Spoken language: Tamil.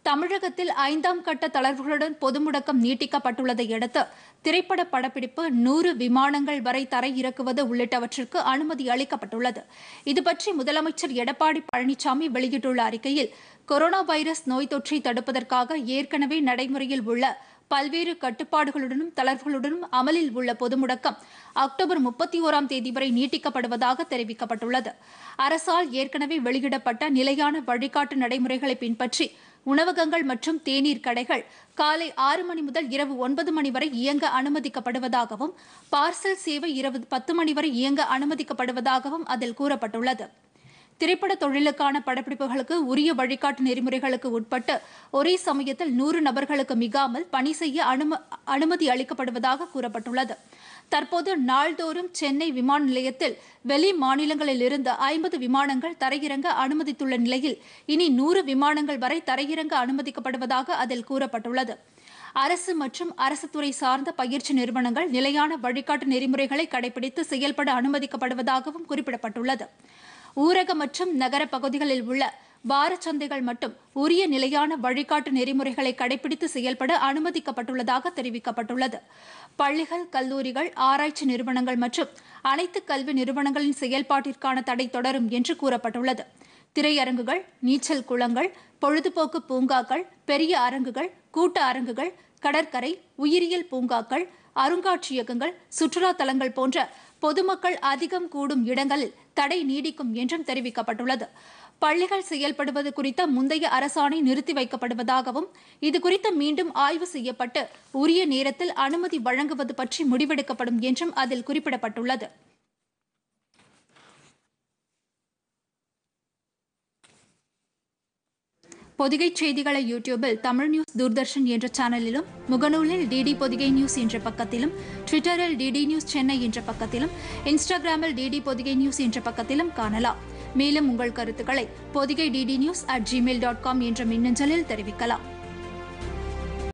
தமிழகத்தில் ஐந்தாம் கட்ட தளர்வுகளுடன் பொது முடக்கம் நீட்டிக்கப்பட்டுள்ளதை அடுத்து திரைப்பட படப்பிடிப்பு நூறு விமானங்கள் வரை தரையிறக்குவது உள்ளிட்டவற்றிற்கு அனுமதி அளிக்கப்பட்டுள்ளது இதுபற்றி முதலமைச்சர் எடப்பாடி பழனிசாமி வெளியிட்டுள்ள அறிக்கையில் கொரோனா வைரஸ் நோய் தொற்றை தடுப்பதற்காக ஏற்கனவே நடைமுறையில் உள்ள பல்வேறு கட்டுப்பாடுகளுடனும் தளர்வுகளுடனும் அமலில் உள்ள பொது முடக்கம் அக்டோபர் முப்பத்தி ஓராம் தேதி வரை நீட்டிக்கப்படுவதாக தெரிவிக்கப்பட்டுள்ளது அரசால் ஏற்கனவே வெளியிடப்பட்ட நிலையான வழிகாட்டு நடைமுறைகளை பின்பற்றி உணவகங்கள் மற்றும் தேநீர் கடைகள் காலை ஆறு மணி முதல் இரவு ஒன்பது மணி வரை இயங்க அனுமதிக்கப்படுவதாகவும் பார்சல் சேவை இரவு பத்து மணி வரை இயங்க அனுமதிக்கப்படுவதாகவும் அதில் கூறப்பட்டுள்ளது திரைப்பட தொழிலுக்கான படப்பிடிப்புகளுக்கு உரிய வழிகாட்டு நெறிமுறைகளுக்கு உட்பட்டு ஒரே சமயத்தில் நூறு நபர்களுக்கு மிகாமல் பணி செய்ய அனும அனுமதி அளிக்கப்படுவதாக கூறப்பட்டுள்ளது தற்போது நாள்தோறும் சென்னை விமான நிலையத்தில் வெளி மாநிலங்களிலிருந்து ஐம்பது விமானங்கள் தரையிறங்க அனுமதித்துள்ள நிலையில் இனி நூறு விமானங்கள் வரை தரையிறங்க அனுமதிக்கப்படுவதாக அதில் கூறப்பட்டுள்ளது அரசு மற்றும் அரசு துறை சார்ந்த பயிற்சி நிறுவனங்கள் நிலையான வழிகாட்டு நெறிமுறைகளை கடைபிடித்து செயல்பட அனுமதிக்கப்படுவதாகவும் குறிப்பிடப்பட்டுள்ளது ஊரக மற்றும் நகர பகுதிகளில் உள்ள வாரச் சந்தைகள் மட்டும் உரிய நிலையான வழிகாட்டு நெறிமுறைகளை கடைபிடித்து செயல்பட அனுமதிக்கப்பட்டுள்ளதாக தெரிவிக்கப்பட்டுள்ளது பள்ளிகள் கல்லூரிகள் ஆராய்ச்சி நிறுவனங்கள் மற்றும் அனைத்து கல்வி நிறுவனங்களின் செயல்பாட்டிற்கான தடை தொடரும் என்று கூறப்பட்டுள்ளது திரையரங்குகள் நீச்சல் குளங்கள் பொழுதுபோக்கு பூங்காக்கள் பெரிய அரங்குகள் கூட்ட அரங்குகள் கடற்கரை உயிரியல் பூங்காக்கள் அருங்காட்சியகங்கள் சுற்றுலா தலங்கள் போன்ற பொதுமக்கள் அதிகம் கூடும் இடங்களில் தடை நீடிக்கும் என்றும் தெரிவிக்கப்பட்டுள்ளது பள்ளிகள் செயல்படுவது குறித்த முந்தைய அரசாணை நிறுத்தி வைக்கப்படுவதாகவும் இதுகுறித்து மீண்டும் ஆய்வு செய்யப்பட்டு உரிய நேரத்தில் அனுமதி வழங்குவது பற்றி முடிவெடுக்கப்படும் என்றும் அதில் குறிப்பிடப்பட்டுள்ளது பொதிகை செய்திகளை யூடியூபில் தமிழ் நியூஸ் தூர்தர்ஷன் என்ற சேனலிலும் முகநூலில் டிடி பொதிகை நியூஸ் என்ற பக்கத்திலும் ட்விட்டரில் டிடி நியூஸ் சென்னை என்ற பக்கத்திலும் இன்ஸ்டாகிராமில் டிடி பொதிகை நியூஸ் என்ற பக்கத்திலும் காணலாம் மேலும் உங்கள் கருத்துக்களை Podhigai DD news at Gmail dot com என்ற மின்னஞ்சலில் தெரிவிக்கலாம்